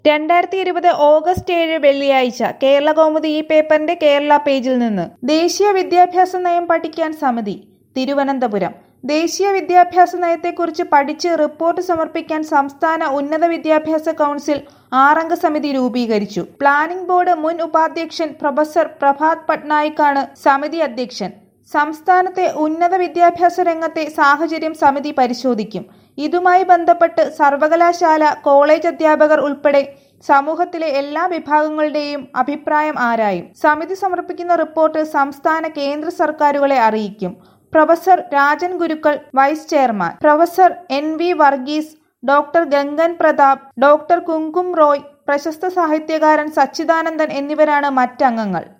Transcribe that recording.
രണ്ടായിരത്തി ഇരുപത് ഓഗസ്റ്റ് ഏഴ് വെള്ളിയാഴ്ച കേരള കൗമുദി ഈ പേപ്പറിന്റെ കേരള പേജിൽ നിന്ന് ദേശീയ വിദ്യാഭ്യാസ നയം പഠിക്കാൻ സമിതി തിരുവനന്തപുരം ദേശീയ വിദ്യാഭ്യാസ നയത്തെക്കുറിച്ച് പഠിച്ച് റിപ്പോർട്ട് സമർപ്പിക്കാൻ സംസ്ഥാന ഉന്നത വിദ്യാഭ്യാസ കൗൺസിൽ ആറംഗ സമിതി രൂപീകരിച്ചു പ്ലാനിംഗ് ബോർഡ് മുൻ ഉപാധ്യക്ഷൻ പ്രൊഫസർ പ്രഭാത് പട്നായിക്കാണ് സമിതി അധ്യക്ഷൻ സംസ്ഥാനത്തെ ഉന്നത വിദ്യാഭ്യാസ രംഗത്തെ സാഹചര്യം സമിതി പരിശോധിക്കും ഇതുമായി ബന്ധപ്പെട്ട് സർവകലാശാല കോളേജ് അധ്യാപകർ ഉൾപ്പെടെ സമൂഹത്തിലെ എല്ലാ വിഭാഗങ്ങളുടെയും അഭിപ്രായം ആരായും സമിതി സമർപ്പിക്കുന്ന റിപ്പോർട്ട് സംസ്ഥാന കേന്ദ്ര സർക്കാരുകളെ അറിയിക്കും professor Rajan Gurukkal vice chairman professor N V Varghese doctor Gangan Pratap doctor Kunkum Roy പ്രശസ്ത സാഹിത്യകാരൻ സച്ചിദാനന്ദൻ എന്നിവരാണ് മറ്റംഗങ്ങൾ